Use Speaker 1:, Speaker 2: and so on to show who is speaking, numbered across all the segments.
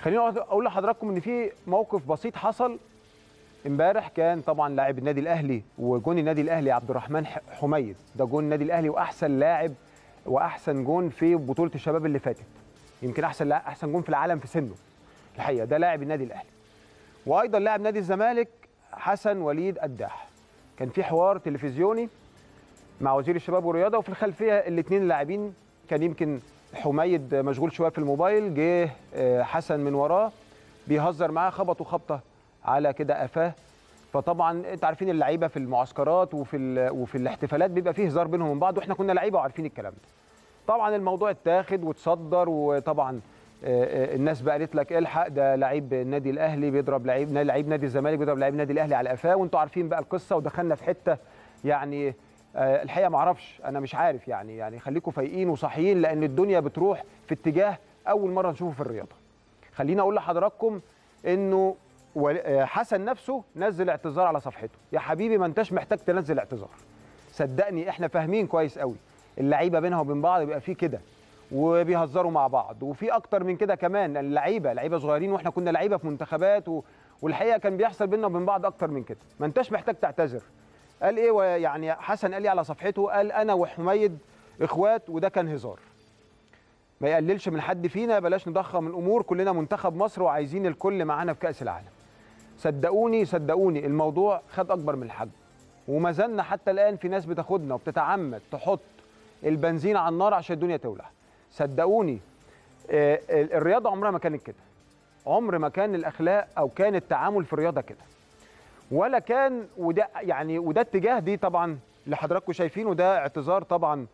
Speaker 1: خليني اقول لحضراتكم ان في موقف بسيط حصل امبارح كان طبعا لاعب النادي الاهلي وجون النادي الاهلي عبد الرحمن حميد ده جون النادي الاهلي واحسن لاعب واحسن جون في بطوله الشباب اللي فاتت يمكن احسن احسن جون في العالم في سنه الحقيقه ده لاعب النادي الاهلي وايضا لاعب نادي الزمالك حسن وليد قداح كان في حوار تلفزيوني مع وزير الشباب والرياضه وفي الخلفيه الاثنين اللاعبين كان يمكن حميد مشغول شويه في الموبايل جه حسن من وراه بيهزر معاه خبطوا خبطه على كده قفاه فطبعا انت عارفين اللعيبه في المعسكرات وفي وفي الاحتفالات بيبقى فيه هزار بينهم وبين بعض واحنا كنا لعيبه وعارفين الكلام ده طبعا الموضوع اتاخد واتصدر وطبعا الناس بقى قالت لك الحق ده لعيب النادي الاهلي بيضرب لعيب لعيب نادي الزمالك بيضرب لعيب النادي الاهلي على قفاه وانتوا عارفين بقى القصه ودخلنا في حته يعني الحقيقه ما اعرفش انا مش عارف يعني يعني خليكم فايقين وصاحيين لان الدنيا بتروح في اتجاه اول مره نشوفه في الرياضه خليني اقول لحضراتكم انه حسن نفسه نزل اعتذار على صفحته يا حبيبي ما انتش محتاج تنزل اعتذار صدقني احنا فاهمين كويس قوي اللعيبه بينها وبين بعض بيبقى في كده وبيهزروا مع بعض وفي اكتر من كده كمان اللعيبه لعيبه صغيرين واحنا كنا لعيبه في منتخبات و... والحقيقه كان بيحصل بيننا وبين بعض اكتر من كده ما انتش محتاج تعتذر قال ايه يعني حسن قال لي على صفحته قال انا وحميد اخوات وده كان هزار ما يقللش من حد فينا بلاش نضخم الامور كلنا منتخب مصر وعايزين الكل معانا في كاس العالم صدقوني صدقوني الموضوع خد اكبر من الحجم وما زلنا حتى الان في ناس بتاخدنا وبتتعمد تحط البنزين على النار عشان الدنيا تولع صدقوني الرياضه عمرها ما كانت كده عمر ما كان الاخلاق او كان التعامل في الرياضه كده ولا كان وده يعني وده اتجاه دي طبعا اللي حضراتكم شايفينه ده اعتذار طبعا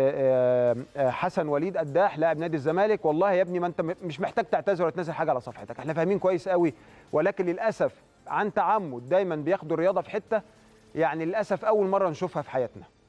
Speaker 1: حسن وليد قداح لاعب نادي الزمالك والله يا ابني ما انت مش محتاج تعتذر ولا تنزل حاجه على صفحتك احنا فاهمين كويس قوي ولكن للاسف عن تعمد دايما بياخدوا الرياضه في حته يعني للاسف اول مره نشوفها في حياتنا